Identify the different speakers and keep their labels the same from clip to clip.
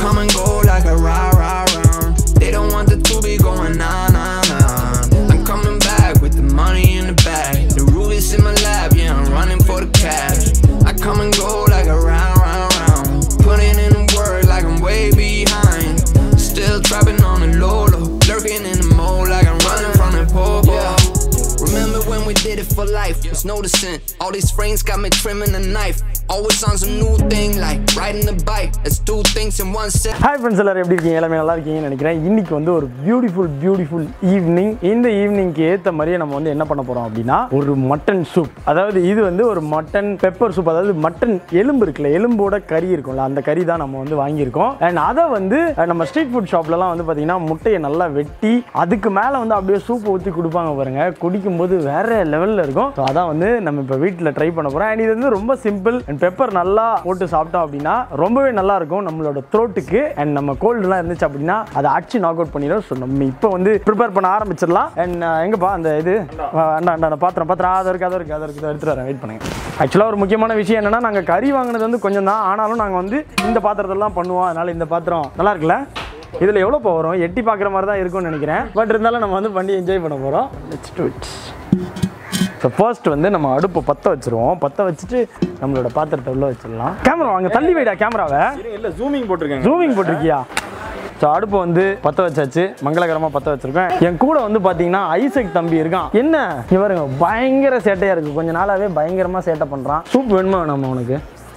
Speaker 1: come and go like a rah rah round. They don't want the two be going nah nah nah. I'm coming back with the money in the bag. The rubies in my lap, yeah, I'm running for the cash. I come and go like a round round round. Putting in the work like I'm way behind. Still trapping on the low low, lurking in the mode like I'm running from the popo. Remember when we did it for life? Was noticing all these frames got me trimming a knife. Always on some new thing like riding a bike. Let's do things in one set.
Speaker 2: Hi friends எல்லாரும் எப்படி இருக்கீங்க எல்லாமே நல்லா இருக்கீங்கன்னு நினைக்கிறேன் இன்னைக்கு வந்து ஒரு பியூட்டிஃபுல் பியூட்டிஃபுல் ஈவினிங் இந்த ஈவினிங்க்கு ஏற்ற மாதிரியே நம்ம வந்து என்ன பண்ண போகிறோம் அப்படின்னா ஒரு மட்டன் சூப் அதாவது இது வந்து ஒரு மட்டன் பெப்பர் சூப் அதாவது மட்டன் எலும்பு இருக்குல்ல எலும்போட கறி இருக்கும்ல அந்த கறி தான் நம்ம வந்து வாங்கியிருக்கோம் அண்ட் அதை வந்து அஹ், நம்ம ஸ்ட்ரீட் ஃபுட் ஷாப்லலாம் வந்து பார்த்தீங்கன்னா முட்டையை நல்லா வெட்டி அதுக்கு மேலே வந்து அப்படியே சூப் ஊற்றி கொடுப்பாங்க பாருங்க குடிக்கும்போது வேற லெவலில் இருக்கும் ஸோ அதான் வந்து நம்ம இப்போ வீட்டில் ட்ரை பண்ண போகிறோம் அண்ட் இது வந்து ரொம்ப சிம்பிள் அண்ட் பெப்பர் நல்லா போட்டு சாப்பிட்டோம் அப்படின்னா ரொம்பவே நல்லா இருக்கும் நம்மளோட த்ரோட்டுக்கு அண்ட் நம்ம கோல்டுலாம் இருந்துச்சு அப்படின்னா அதை அடிச்சு நாக் அவுட் பண்ணிடும் ஸோ நம்ம இப்போ வந்து ப்ரிப்பேர் பண்ண ஆரம்பிச்சிடலாம் அண்ட் எங்கப்பா அந்த இது ஆ, அண்டா அண்டா பாத்திரம் பாத்திரம் அதை இருக்கு அதை இருக்கு அதை இருக்கு எடுத்துட்டு வரேன் வெயிட் பண்ணுங்க ஆக்சுவலாக ஒரு முக்கியமான விஷயம் என்னன்னா நாங்கள் கறி வாங்கினது வந்து கொஞ்சம் தான் ஆனாலும் நாங்கள் வந்து இந்த பாத்திரத்தெல்லாம் பண்ணுவோம் அதனால இந்த பாத்திரம் நல்லா இருக்குல்ல இதில் எவ்வளோ வரும் எட்டி பார்க்குற மாதிரி தான் இருக்கும்னு நினைக்கிறேன் பட் இருந்தாலும் நம்ம வந்து பண்ணி என்ஜாய் பண்ண போகிறோம் let's do it so first வந்து நம்ம அடுப்பை பற்ற வச்சிருவோம் பற்ற வச்சுட்டு நம்மளோட பாத்திரத்தை உள்ள வச்சிடலாம் கேமரா வாங்க தள்ளி வைடா கேமராவை
Speaker 3: இல்ல ஜூமிங் போட்டிருக்கேன்
Speaker 2: ஜூமிங் போட்டிருக்கியா ஸோ அடுப்பை வந்து பற்ற வச்சாச்சு மங்களகரமாக பற்ற வச்சிருக்கேன் என் கூட வந்து பார்த்தீங்கன்னா ஐசக் தம்பி இருக்கான் என்ன இங்க பாருங்க பயங்கர சேட்டையாக இருக்குது கொஞ்ச நாளாகவே பயங்கரமாக சேட்டை பண்ணுறான் சூப் வேணுமா வேணாமா உனக்கு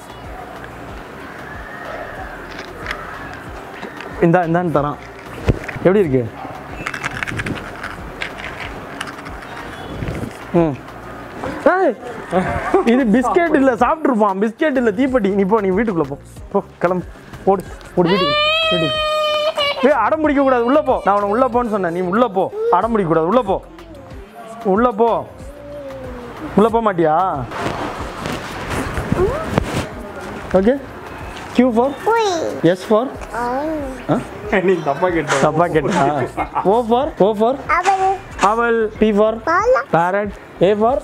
Speaker 2: இந்தா இந்தான்னு தரான் எப்படி இருக்கு ம் ஏய், இது பிஸ்கெட் இல்லை சாப்பிட்ருப்பான் பிஸ்கெட் இல்லை தீப்பெட்டி நீ போ நீ வீட்டுக்குள்ளே போ போ கிளம்பு ஓடு ஓடு வீட்டுக்கு வீட்டுக்கு ஏய் அடம் பிடிக்க கூடாது உள்ள போ நான் உன உள்ள போன்னு சொன்னேன் நீ உள்ள போ அடம் பிடிக்க கூடாது உள்ள போ உள்ள போ உள்ள போக மாட்டியா okay Q for S for
Speaker 3: நீ தப்பா கேட்ட
Speaker 2: தப்பா கேட்டா ஓ ஃபார் ஓ ஃபார்
Speaker 4: அவள்
Speaker 2: அவள் பி ஃபார்
Speaker 4: பாலா
Speaker 2: பேரட் ஏ ஃபார்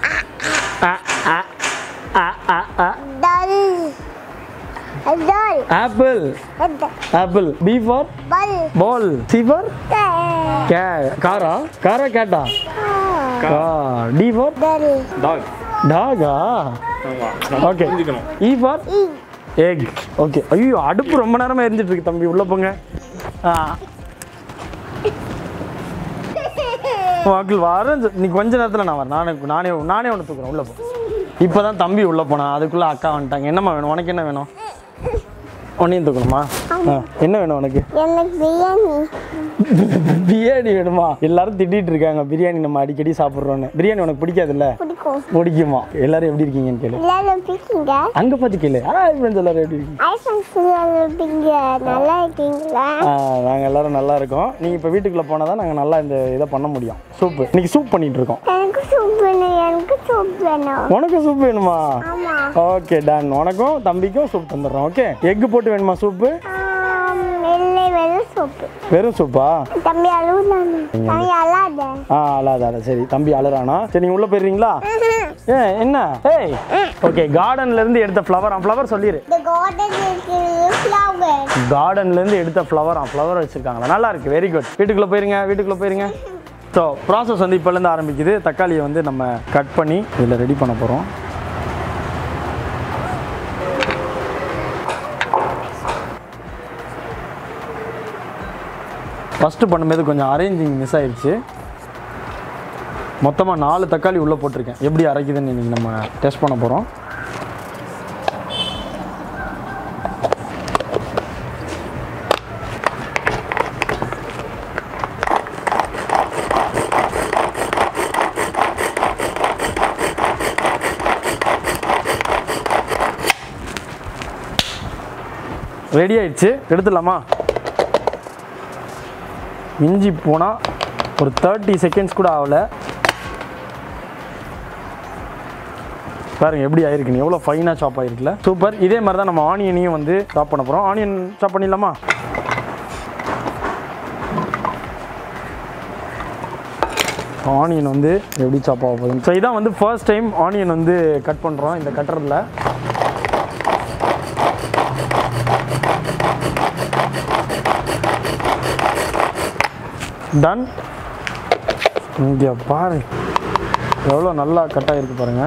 Speaker 4: டல் டல்
Speaker 2: ஆப்பிள் ஆப்பிள் பி ஃபார்
Speaker 4: பல்
Speaker 2: பால் சி ஃபார் கே காரா காரா கேட்டா கா டி ஃபார்
Speaker 4: டல்
Speaker 3: டாக்
Speaker 2: டாகா
Speaker 3: ஆமா
Speaker 2: ஓகே
Speaker 3: புரிஞ்சுக்கணும்
Speaker 2: இ ஃபார் எக் ஓகே ஐயோ அடுப்பு ரொம்ப நேரமா எரிஞ்சிட்டு இருக்கு தம்பி உள்ள போங்க ஆ வாக்கில் வரேன் சொ- நீ கொஞ்ச நேரத்தில் நான் வரேன் நானே நானே நானே ஒன்று தூக்குறேன் உள்ள போ இப்போ தான் தம்பி உள்ளே போனான் அதுக்குள்ளே அக்கா வந்துட்டாங்க என்னம்மா வேணும் உனக்கு என்ன வேணும் உன்னையும் தூக்கணுமா ஆ என்ன வேணும் உனக்கு
Speaker 4: எனக்கு பிரியாணி
Speaker 2: பிரியாணி வேணுமா எல்லாரும் திட்டிட்டு இருக்காங்க பிரியாணி நம்ம அடிக்கடி சாப்பிட்றோன்னு பிரியாணி உனக்கு பிடிக்காதுல்ல
Speaker 4: பிடிக்கும்
Speaker 2: பிடிக்குமா எல்லாரும் எப்படி இருக்கீங்கன்னு கேளு
Speaker 4: எல்லாரும் பிடிக்குங்க
Speaker 2: அங்கே பார்த்து கேளு ஆ ஃப்ரெண்ட்ஸ் எல்லாரும் எப்படி இருக்கீங்க
Speaker 4: ஐஃபோன்ஸ் இருப்பீங்க நல்லா இருக்கீங்களா
Speaker 2: நாங்கள் எல்லாரும் நல்லா இருக்கோம் நீங்கள் இப்போ வீட்டுக்குள்ளே போனால் தான் நாங்கள் நல்லா இந்த இதை பண்ண முடியும் சூப்பு இன்னைக்கு சூப் பண்ணிட்டு இருக்கோம்
Speaker 4: எனக்கு சூப் வேணும் எனக்கு சூப் வேணும்
Speaker 2: உனக்கு சூப் வேணுமா
Speaker 4: ஆமா
Speaker 2: ஓகே டன் உனக்கும் தம்பிக்கும் சூப் தந்துடுறோம் ஓகே எக்கு போட்டு வேணுமா சூப்பு
Speaker 4: ஆம், இல்லை வெறும் சூப்பு
Speaker 2: வெறும் சூப்பா
Speaker 4: தம்பி அழுகுதானே தம்பி அழாத
Speaker 2: ஆ அழாத அழ சரி தம்பி அழறானா சரி நீங்கள் உள்ளே போயிடுறீங்களா ஏ என்ன ஏய் ஓகே கார்டன்ல இருந்து எடுத்த ஃப்ளவர் ஃப்ளவர் சொல்லிடு
Speaker 4: The garden is flower.
Speaker 2: கார்டன்ல இருந்து எடுத்த ஃப்ளவர் ஃப்ளவர் வச்சிருக்காங்களா நல்லா இருக்கு வெரி குட் வீட்டுக்குள்ள போயிருங்க வீட்டுக்குள்ள போயிருங்க ஸோ ப்ராசஸ் வந்து இப்போலேருந்து ஆரம்பிக்குது தக்காளியை வந்து நம்ம கட் பண்ணி இதில் ரெடி பண்ண போகிறோம் ஃபஸ்ட்டு பண்ணும்போது கொஞ்சம் அரேஞ்சிங் மிஸ் ஆயிடுச்சு மொத்தமாக நாலு தக்காளி உள்ளே போட்டிருக்கேன் எப்படி அரைக்குதுன்னு இன்னைக்கு நம்ம டெஸ்ட் பண்ண போகிறோம் ரெடி ஆயிடுச்சு எடுத்துடலாமா இஞ்சி போனால் ஒரு தேர்ட்டி செகண்ட்ஸ் கூட ஆகல பாருங்க எப்படி ஆயிருக்கு எவ்வளோ ஃபைனாக சாப் ஆயிருக்குல்ல சூப்பர் இதே மாதிரி தான் நம்ம ஆனியனையும் வந்து சாப் பண்ண போகிறோம் ஆனியன் சாப் பண்ணிடலாமா ஆனியன் வந்து எப்படி சாப் ஆக போகுது ஸோ இதான் வந்து ஃபர்ஸ்ட் டைம் ஆனியன் வந்து கட் பண்ணுறோம் இந்த கட்டுறதுல டன் இங்கே பாரு எவ்வளோ நல்லா கட் ஆகிருக்கு பாருங்க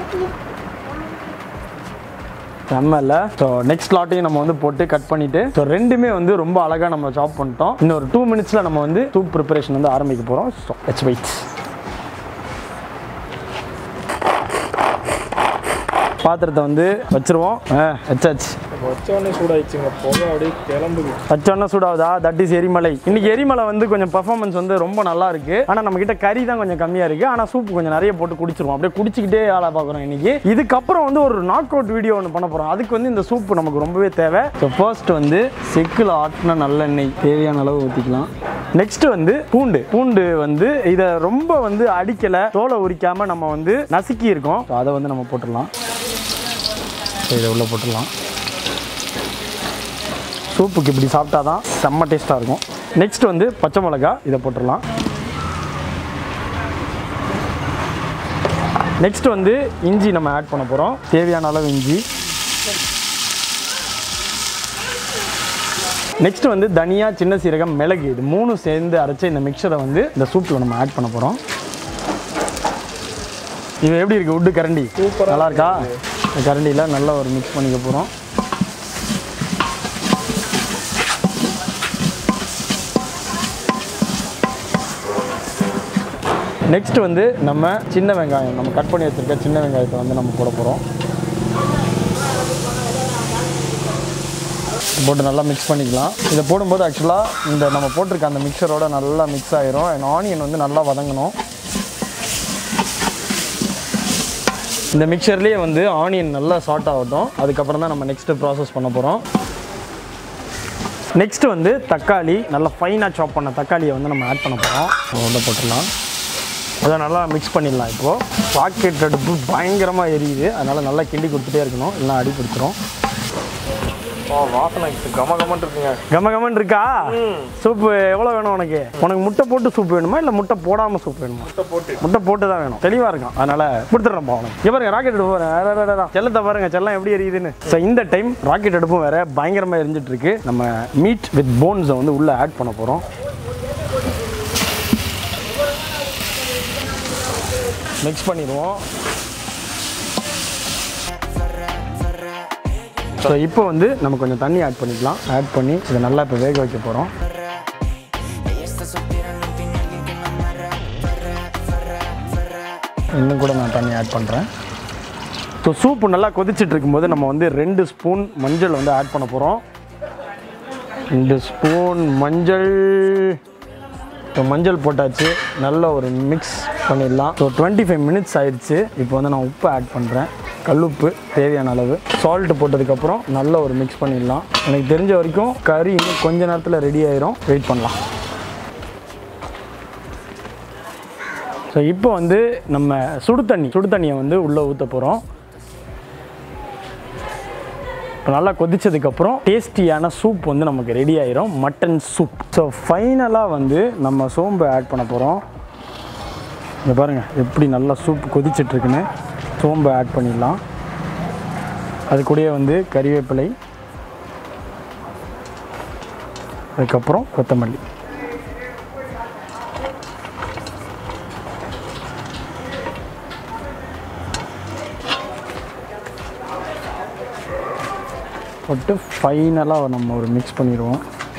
Speaker 2: செம்ம இல்லை ஸோ நெக்ஸ்ட் லாட்டையும் நம்ம வந்து போட்டு கட் பண்ணிட்டு ஸோ ரெண்டுமே வந்து ரொம்ப அழகாக நம்ம சாப் பண்ணிட்டோம் இன்னும் ஒரு டூ மினிட்ஸில் நம்ம வந்து சூப் ப்ரிப்பரேஷன் வந்து ஆரம்பிக்க போகிறோம் ஸோ லெட்ஸ் வெயிட் பாத்திரத்தை வந்து வச்சிருவோம் ஆ வச்சாச்சு
Speaker 3: வச்சோடனே சூடாயிடுச்சுங்க புகை அப்படியே கிளம்புது
Speaker 2: வச்சோன்னா சூடாகுதா தட் இஸ் எரிமலை இன்னைக்கு எரிமலை வந்து கொஞ்சம் பர்ஃபார்மன்ஸ் வந்து ரொம்ப நல்லா இருக்கு ஆனால் நம்ம கிட்ட கறி தான் கொஞ்சம் கம்மியாக இருக்கு ஆனால் சூப் கொஞ்சம் நிறைய போட்டு குடிச்சிருவோம் அப்படியே குடிச்சிக்கிட்டே ஆளா பார்க்குறோம் இன்னைக்கு இதுக்கப்புறம் வந்து ஒரு நாக் அவுட் வீடியோ ஒன்று பண்ண போகிறோம் அதுக்கு வந்து இந்த சூப் நமக்கு ரொம்பவே தேவை ஸோ ஃபர்ஸ்ட் வந்து செக்கில் ஆட்டின நல்லெண்ணெய் தேவையான அளவு ஊற்றிக்கலாம் நெக்ஸ்ட் வந்து பூண்டு பூண்டு வந்து இதை ரொம்ப வந்து அடிக்கலை தோலை உரிக்காம நம்ம வந்து நசுக்கி இருக்கோம் ஸோ அதை வந்து நம்ம போட்டுடலாம் ஸோ இதை உள்ள போட்டுடலாம் சூப்புக்கு இப்படி சாப்பிட்டா தான் செம்ம டேஸ்ட்டாக இருக்கும் நெக்ஸ்ட் வந்து பச்சை மிளகா இதை போட்டுடலாம் நெக்ஸ்ட் வந்து இஞ்சி நம்ம ஆட் பண்ண போகிறோம் தேவையான அளவு இஞ்சி நெக்ஸ்ட் வந்து தனியா சின்ன சீரகம் மிளகு இது மூணு சேர்ந்து அரைச்ச இந்த மிக்சரை வந்து இந்த சூப்பில் நம்ம ஆட் பண்ண போகிறோம் இது எப்படி இருக்கு உட்டு கரண்டி நல்லா இருக்கா இந்த கரண்டியில் நல்லா ஒரு மிக்ஸ் பண்ணிக்க போகிறோம் நெக்ஸ்ட் வந்து நம்ம சின்ன வெங்காயம் நம்ம கட் பண்ணி வச்சிருக்க சின்ன வெங்காயத்தை வந்து நம்ம போட போகிறோம் போட்டு நல்லா மிக்ஸ் பண்ணிக்கலாம் இதை போடும்போது ஆக்சுவலாக இந்த நம்ம போட்டிருக்க அந்த மிக்சரோட நல்லா மிக்ஸ் ஆயிரும் அண்ட் ஆனியன் வந்து நல்லா வதங்கணும் இந்த மிக்சர்லேயே வந்து ஆனியன் நல்லா சார்ட் ஆகட்டும் அதுக்கப்புறம் தான் நம்ம நெக்ஸ்ட்டு ப்ராசஸ் பண்ண போகிறோம் நெக்ஸ்ட் வந்து தக்காளி நல்லா ஃபைனாக சாப் பண்ண தக்காளியை வந்து நம்ம ஆட் பண்ண போகிறோம் உள்ள போட்டுடலாம் அதை நல்லா மிக்ஸ் பண்ணிடலாம் இப்போது பாக்கெட் அடுப்பு பயங்கரமாக எரியுது அதனால் நல்லா கிண்டி கொடுத்துட்டே இருக்கணும் இல்லைனா அடி பிடிச்சிரும்
Speaker 3: ஆ வாசனை கம கமன் இருக்குங்க
Speaker 2: கம கமன் இருக்கா சூப்பு எவ்வளோ வேணும் உனக்கு உனக்கு முட்டை போட்டு சூப் வேணுமா இல்லை முட்டை போடாமல் சூப் வேணுமா
Speaker 3: முட்டை போட்டு
Speaker 2: முட்டை போட்டு தான் வேணும் தெளிவாக இருக்கும் அதனால் கொடுத்துட்றேன் உனக்கு இங்க பாருங்க ராக்கெட் அடுப்பு பாருங்க செல்லத்தை பாருங்க செல்லம் எப்படி எரியுதுன்னு ஸோ இந்த டைம் ராக்கெட் அடுப்பும் வேற பயங்கரமாக எரிஞ்சிட்டு இருக்கு நம்ம மீட் வித் போன்ஸை வந்து உள்ளே ஆட் பண்ண போகிறோம் மிக்ஸ் பண்ணிடுவோம் ஸோ இப்போ வந்து நம்ம கொஞ்சம் தண்ணி ஆட் பண்ணிக்கலாம் ஆட் பண்ணி இதை நல்லா இப்போ வேக வைக்க போகிறோம் இன்னும் கூட நான் தண்ணி ஆட் பண்ணுறேன் ஸோ சூப்பு நல்லா கொதிச்சிட்டு இருக்கும்போது நம்ம வந்து ரெண்டு ஸ்பூன் மஞ்சள் வந்து ஆட் பண்ண போகிறோம் ரெண்டு ஸ்பூன் மஞ்சள் இப்போ மஞ்சள் போட்டாச்சு நல்ல ஒரு மிக்ஸ் பண்ணிடலாம் ஸோ டுவெண்ட்டி ஃபைவ் மினிட்ஸ் ஆயிடுச்சு இப்போ வந்து நான் உப்பு ஆட் பண்ணுறேன் கல்லுப்பு தேவையான அளவு சால்ட் போட்டதுக்கப்புறம் நல்ல ஒரு மிக்ஸ் பண்ணிடலாம் எனக்கு தெரிஞ்ச வரைக்கும் கறி இன்னும் கொஞ்ச நேரத்தில் ரெடி ஆயிரும் வெயிட் பண்ணலாம் ஸோ இப்போ வந்து நம்ம சுடு தண்ணி சுடு தண்ணியை வந்து உள்ளே ஊற்ற போகிறோம் இப்போ நல்லா கொதிச்சதுக்கப்புறம் டேஸ்டியான சூப் வந்து நமக்கு ரெடி ஆயிரும் மட்டன் சூப் ஸோ ஃபைனலாக வந்து நம்ம சோம்பு ஆட் பண்ண போகிறோம் இங்கே பாருங்கள் எப்படி நல்லா சூப் கொதிச்சிட்ருக்குன்னு சோம்பு ஆட் பண்ணிடலாம் அது கூடயே வந்து கறிவேப்பிலை அதுக்கப்புறம் கொத்தமல்லி போட்டு ஃபைனலாக நம்ம ஒரு மிக்ஸ் பண்ணிடுவோம்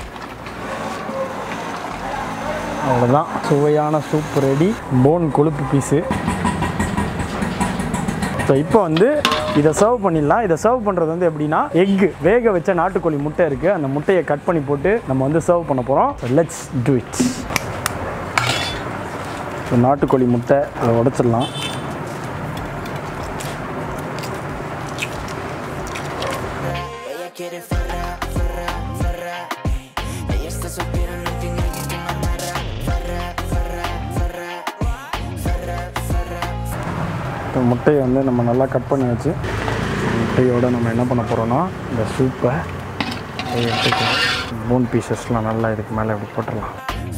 Speaker 2: அவ்வளோதான் சுவையான சூப் ரெடி போன் கொழுப்பு பீஸு ஸோ இப்போ வந்து இதை சர்வ் பண்ணிடலாம் இதை சர்வ் பண்ணுறது வந்து எப்படின்னா எக்கு வேக வச்ச நாட்டுக்கோழி முட்டை இருக்குது அந்த முட்டையை கட் பண்ணி போட்டு நம்ம வந்து சர்வ் பண்ண போகிறோம் லெட்ஸ் டூ இட் ஸோ நாட்டுக்கோழி முட்டை அதை உடச்சிடலாம்
Speaker 5: Ella quiere farra, farra, farra. Ella está soltera, no tiene alguien que la amarra. Farra, farra, farra. Farra, farra.
Speaker 2: இப்போ முட்டையை வந்து நம்ம நல்லா கட் பண்ணி வச்சு முட்டையோட நம்ம என்ன பண்ண போகிறோம்னா இந்த சூப்பை எடுத்துக்கலாம் போன் பீசஸ்லாம் நல்லா இதுக்கு மேலே இப்படி போட்டுடலாம்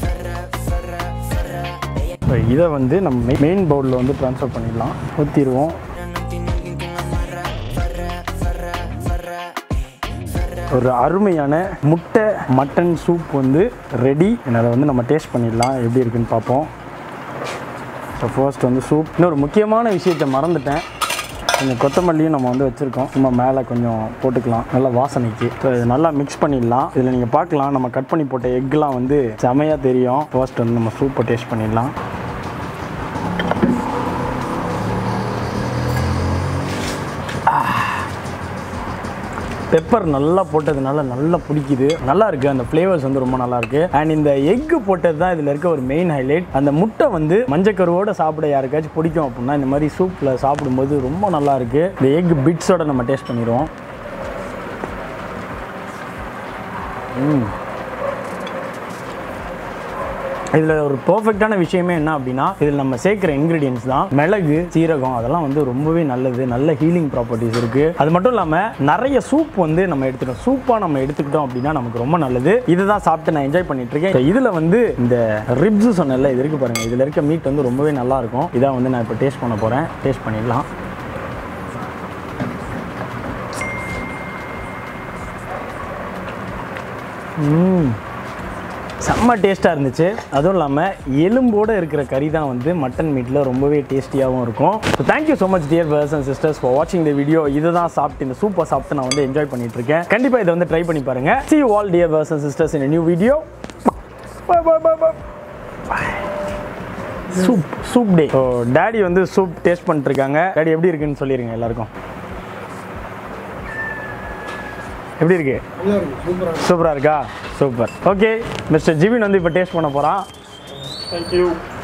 Speaker 2: இப்போ இதை வந்து நம்ம மெயின் பவுலில் வந்து ட்ரான்ஸ்ஃபர் பண்ணிடலாம் ஊற்றிடுவோம்
Speaker 5: No tiene alguien que la amarra. Farra, farra, farra. Farra,
Speaker 2: ஒரு அருமையான முட்டை மட்டன் சூப் வந்து ரெடி அதை வந்து நம்ம டேஸ்ட் பண்ணிடலாம் எப்படி இருக்குன்னு பார்ப்போம் ஸோ ஃபர்ஸ்ட் வந்து சூப் இன்னொரு முக்கியமான விஷயத்தை மறந்துட்டேன் கொஞ்சம் கொத்தமல்லியும் நம்ம வந்து வச்சுருக்கோம் சும்மா மேலே கொஞ்சம் போட்டுக்கலாம் நல்லா வாசனைக்கு ஸோ இது நல்லா மிக்ஸ் பண்ணிடலாம் இதில் நீங்கள் பார்க்கலாம் நம்ம கட் பண்ணி போட்ட எக்லாம் வந்து செமையாக தெரியும் ஃபர்ஸ்ட் வந்து நம்ம சூப்பை டேஸ்ட் பண்ணிடலாம் பெப்பர் நல்லா போட்டதுனால நல்லா பிடிக்குது நல்லா இருக்கு அந்த ஃப்ளேவர்ஸ் வந்து ரொம்ப நல்லா இருக்கு அண்ட் இந்த எக் போட்டது தான் இதில் இருக்க ஒரு மெயின் ஹைலைட் அந்த முட்டை வந்து மஞ்சக்கருவோட சாப்பிட யாருக்காச்சும் பிடிக்கும் அப்படின்னா இந்த மாதிரி சூப்பில் சாப்பிடும்போது ரொம்ப நல்லா இருக்கு இந்த எக் பிட்ஸோட நம்ம டேஸ்ட் பண்ணிடுவோம் ம் இதில் ஒரு பர்ஃபெக்டான விஷயமே என்ன அப்படின்னா இதில் நம்ம சேர்க்குற இன்க்ரீடியன்ஸ் தான் மிளகு சீரகம் அதெல்லாம் வந்து ரொம்பவே நல்லது நல்ல ஹீலிங் ப்ராப்பர்ட்டிஸ் இருக்குது அது மட்டும் இல்லாமல் நிறைய சூப் வந்து நம்ம எடுத்துட்டோம் சூப்பாக நம்ம எடுத்துக்கிட்டோம் அப்படின்னா நமக்கு ரொம்ப நல்லது இதை தான் சாப்பிட்டு நான் என்ஜாய் பண்ணிட்டு இருக்கேன் இதில் வந்து இந்த ரிப்ஸ் சொன்னல இது இருக்கு பாருங்க இதில் இருக்க மீட் வந்து ரொம்பவே நல்லா இருக்கும் இதான் வந்து நான் இப்போ டேஸ்ட் பண்ண போகிறேன் டேஸ்ட் பண்ணிடலாம் ம் செம்ம டேஸ்ட்டாக இருந்துச்சு அதுவும் இல்லாமல் எலும்போடு இருக்கிற கறி தான் வந்து மட்டன் மீட்டில் ரொம்பவே டேஸ்டியாகவும் இருக்கும் so thank you so much dear brothers and sisters for வாட்சிங் த வீடியோ இதை தான் சாப்பிட்டு இந்த சூப்பை சாப்பிட்டு நான் வந்து என்ஜாய் பண்ணிட்டு இருக்கேன் கண்டிப்பாக இதை வந்து ட்ரை பண்ணி பாருங்க see all dear brothers and sisters in new video soup soup day so daddy வந்து சூப் டேஸ்ட் பண்ணிட்டு இருக்காங்க டேடி எப்படி இருக்குன்னு சொல்லிடுங்க எல்லாருக்கும் எப்படி இருக்கு சூப்பராக இருக்கா சூப்பர் ஓகே மிஸ்டர் ஜிபின் வந்து இப்போ டேஸ்ட் பண்ண போகிறான்
Speaker 3: தேங்க்யூ